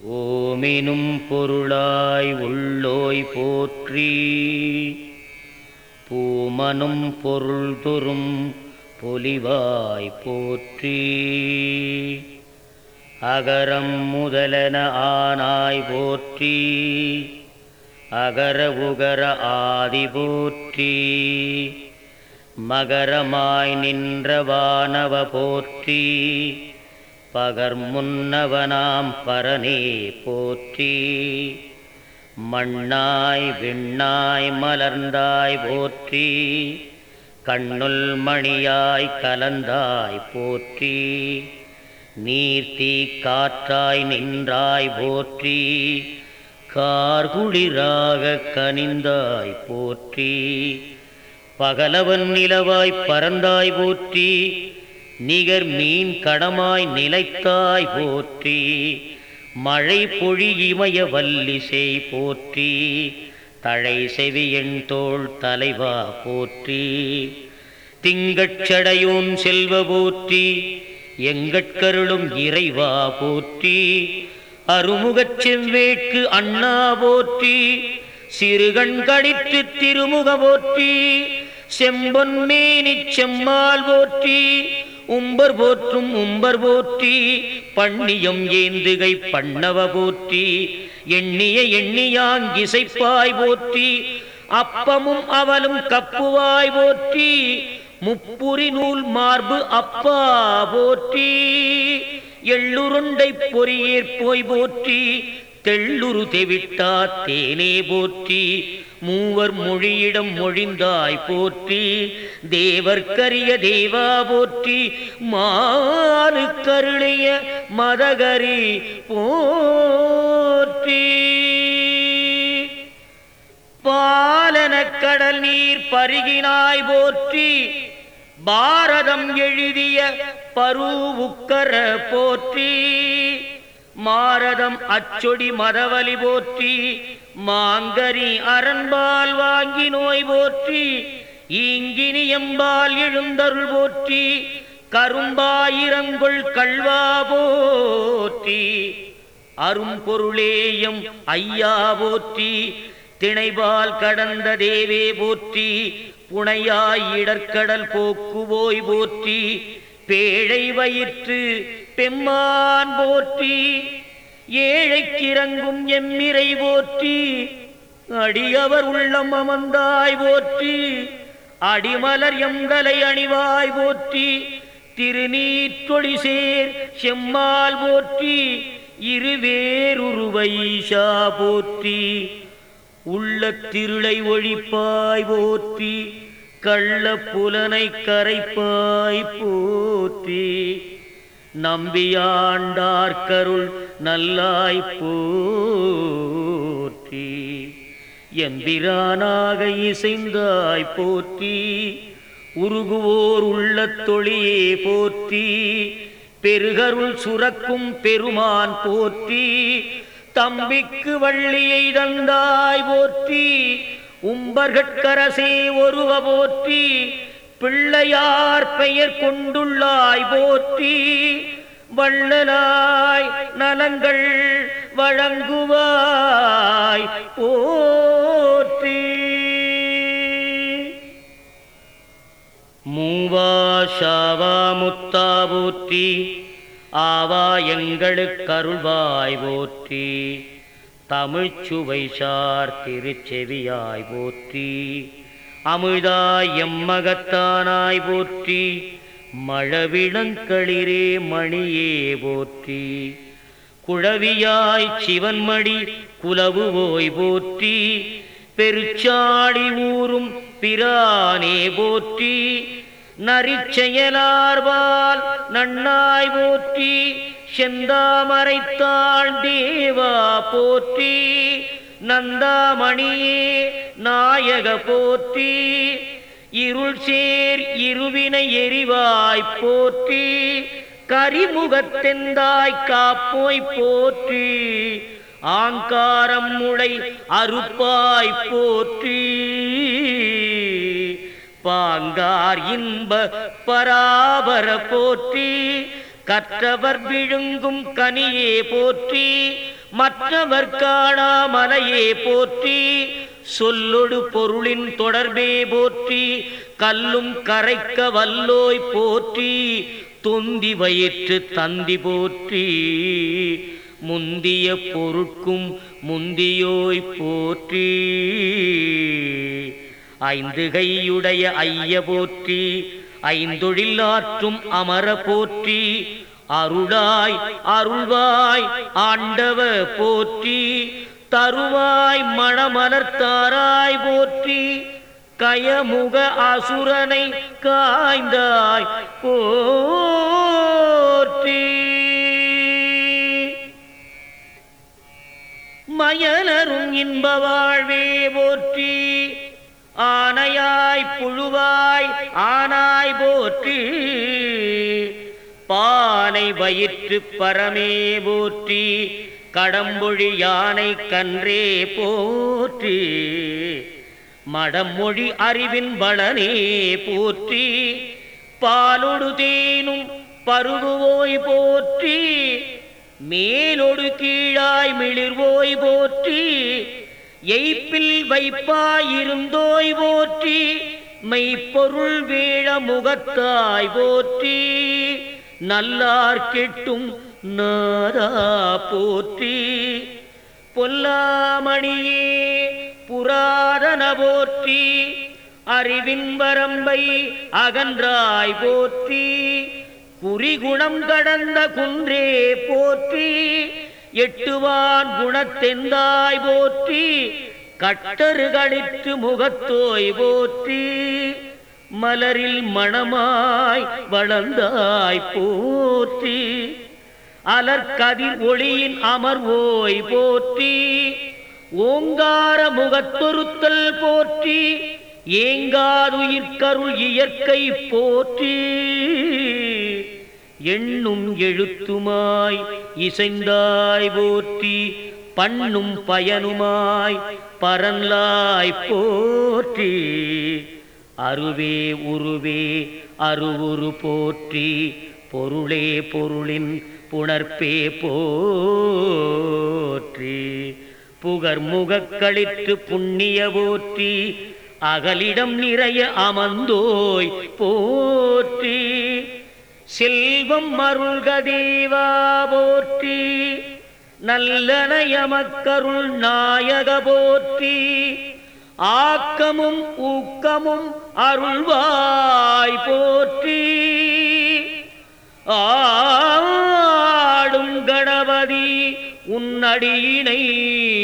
ஓமெனும் பொருளாய் உள்ளோய் போற்றி பூமனும் பொருள் தொறும் பொலிவாய் போற்றி அகரம் முதலன ஆனாய் போற்றி அகர உகர ஆதி போற்றி மகரமாய் நின்ற வானவ போற்றி பகர் முன்னவனாம் பரனே போற்றி மண்ணாய் விண்ணாய் மலர்ந்தாய் போற்றி கண்ணுள் மணியாய் கலந்தாய் போற்றி நீர்த்தீ காற்றாய் நின்றாய் போற்றி கார்குளிராக கனிந்தாய் போற்றி பகலவன் நிலவாய் பறந்தாய் போற்றி நிகர் மீன் கடமாய் நிலைத்தாய் போற்றி மழை பொழி இமய வல்லிசை போற்றி தழை செவியன் தோள் தலைவா போற்றி திங்கட்சடையோன் செல்வ போற்றி எங்கட்கருளும் இறைவா போற்றி அருமுகச் செவ்வேட்கு அண்ணா போற்றி சிறுகண் கடித்து திருமுக போற்றி செம்பொன் மேனிச் செம்மால் போற்றி உம்பர் போற்றும் உம்பர் போற்றி பண்ணியம் ஏந்துகை பண்ணவ போற்றி எண்ணிய எண்ணியாங்கிசைப்பாய் போற்றி அப்பமும் அவலும் கப்புவாய் போற்றி முப்புரி நூல் மார்பு அப்பா போற்றி எள்ளுருண்டை பொறியேற்போய் போற்றி தெள்ளுரு தெவிட்டா தேனே போற்றி மூவர் மொழியிடம் மொழிந்தாய் போற்றி தேவர்க்கரிய தேவா போற்றி மானு கருளைய மதகரி போற்றி பாலன கடல் நீர் பருகினாய் போற்றி பாரதம் எழுதிய பருவுக்கர போற்றி மாரதம் அச்சொடி மதவலி போற்றி மாங்கரி அரண்பால் வாங்கி நோய் போற்றி ஈங்கினி எம்பால் எழுந்தருள் போற்றி கரும்பாயிரங்கொள் கல்வா போற்றி அரும்பொருளேயம் ஐயா போற்றி திணைபால் கடந்த தேவே போற்றி புனையாய் இடர்க்கடல் போக்குவோய் போற்றி பேழை வயிற்று பெம்மான் போற்றி ஏழைக்கிறங்கும் எம்மிரை போற்றி அடியவர் உள்ளம் அமர்ந்தாய் போற்றி அடிமலர் எங்களை அணிவாய் போற்றி திருநீற்றொளி சேர் செம்மால் போற்றி இருவேருருவைஷா போற்றி உள்ள திருளை ஒழிப்பாய் போற்றி கள்ள புலனை கரைப்பாய் போற்றி நம்பியாண்டார்கருள் நல்லாய் போற்றி எம்பிரானாக இசைந்தாய் போற்றி உருகுவோர் உள்ள தொழியே போற்றி பெருகருள் சுரக்கும் பெருமான் போற்றி தம்பிக்கு வள்ளியை தந்தாய் போற்றி உம்பர்கட்கரசே ஒருவ போற்றி பிள்ளையார் பெயர் கொண்டுள்ளாய் போற்றி வள்ளலாய் நலங்கள் வழங்குவாய் போற்றி மூவா ஷாவா முத்தா போற்றி ஆவா எங்களுக்கருள்வாய் போற்றி தமிழ்ச்சுவை சார் திருச்செவியாய் போற்றி அமிழ்தாய் எம்மகத்தானாய் போற்றி மழவிளங்களிரே மணியே போற்றி குழவியாய் சிவன்மடி குலவுவோய் போற்றி பெருச்சாடி ஊரும் பிரானே போற்றி நரிச்செயலார்வால் நன்னாய் போற்றி செந்தாமரைத்தாள் தேவா போற்றி நந்தாமணியே நாயக போற்றி இருள் சேர் இருவினை எரிவாய் போற்றி கரிமுகத்தெந்தாய் காப்போய் போற்றி ஆங்காரம் முளை அறுப்பாய் போற்றி பாங்கார் இன்ப பராபர போற்றி கற்றவர் விழுங்கும் கனியே போற்றி மற்றவர் காணா மலையே போற்றி சொல்லொடு பொருளின் தொடர்பே போற்றி கல்லும் கரைக்க வல்லோய் போற்றி தொந்தி வயிற்று தந்தி போற்றி முந்திய பொருட்கும் முந்தியோய் போற்றி ஐந்து கையுடைய ஐய போற்றி ஐந்தொழில் ஆற்றும் அமர போற்றி அருளாய் அருள்வாய் ஆண்டவ போற்றி தருவாய் மணமலர்த்தாராய் போற்றி கயமுக அசுரனை காய்ந்தாய் போற்றி மயலரும் இன்ப வாழ்வே போற்றி ஆனையாய் புழுவாய் ஆனாய் போற்றி பானை வயிற்று பரமே போற்றி கடம்பொழி யானை கன்றே போற்றி மடமொழி அறிவின் பலனே போற்றி பாலொடு தேனும் பருகுவோய் போற்றி மேலொடு கீழாய் மிளிர்வோய் போற்றி எய்ப்பில் வைப்பாயிருந்தோய் போற்றி மெய்ப்பொருள் வேழ முகத்தாய் போற்றி நல்லார் கெட்டும் நாரா போற்றி பொல்லாமணியே புராதன போற்றி அறிவின் வரம்பை அகன்றாய் போற்றி குறிகுணம் கடந்த குன்றே போற்றி எட்டுவான் குணத்தெந்தாய் போற்றி கட்டறுகளிற்று முகத்தோய் போற்றி மலரில் மணமாய் வளர்ந்தாய் போற்றி அலர்கதிர் ஒளியின் அமர்வோய் போற்றி ஓங்கார முகத்தொருத்தல் போற்றி ஏங்காதுயிர்கருள் இயற்கை போற்றி எண்ணும் எழுத்துமாய் இசைந்தாய் போற்றி பண்ணும் பயனுமாய் பரன்லாய் போற்றி அருவே உருவே அருவுரு போற்றி பொருளே பொருளின் புணர்ப்பே போற்றி புகர் முகக்களிற்று புண்ணிய போற்றி அகலிடம் நிறைய அமர்ந்தோய் போற்றி செல்வம் அருள்க தேவா போற்றி நல்லனயமக்கருள் நாயக போற்றி ஆக்கமும் ஊக்கமும் அருள்வாய் போற்றி ஆடும் கணபதி உன்னடியினை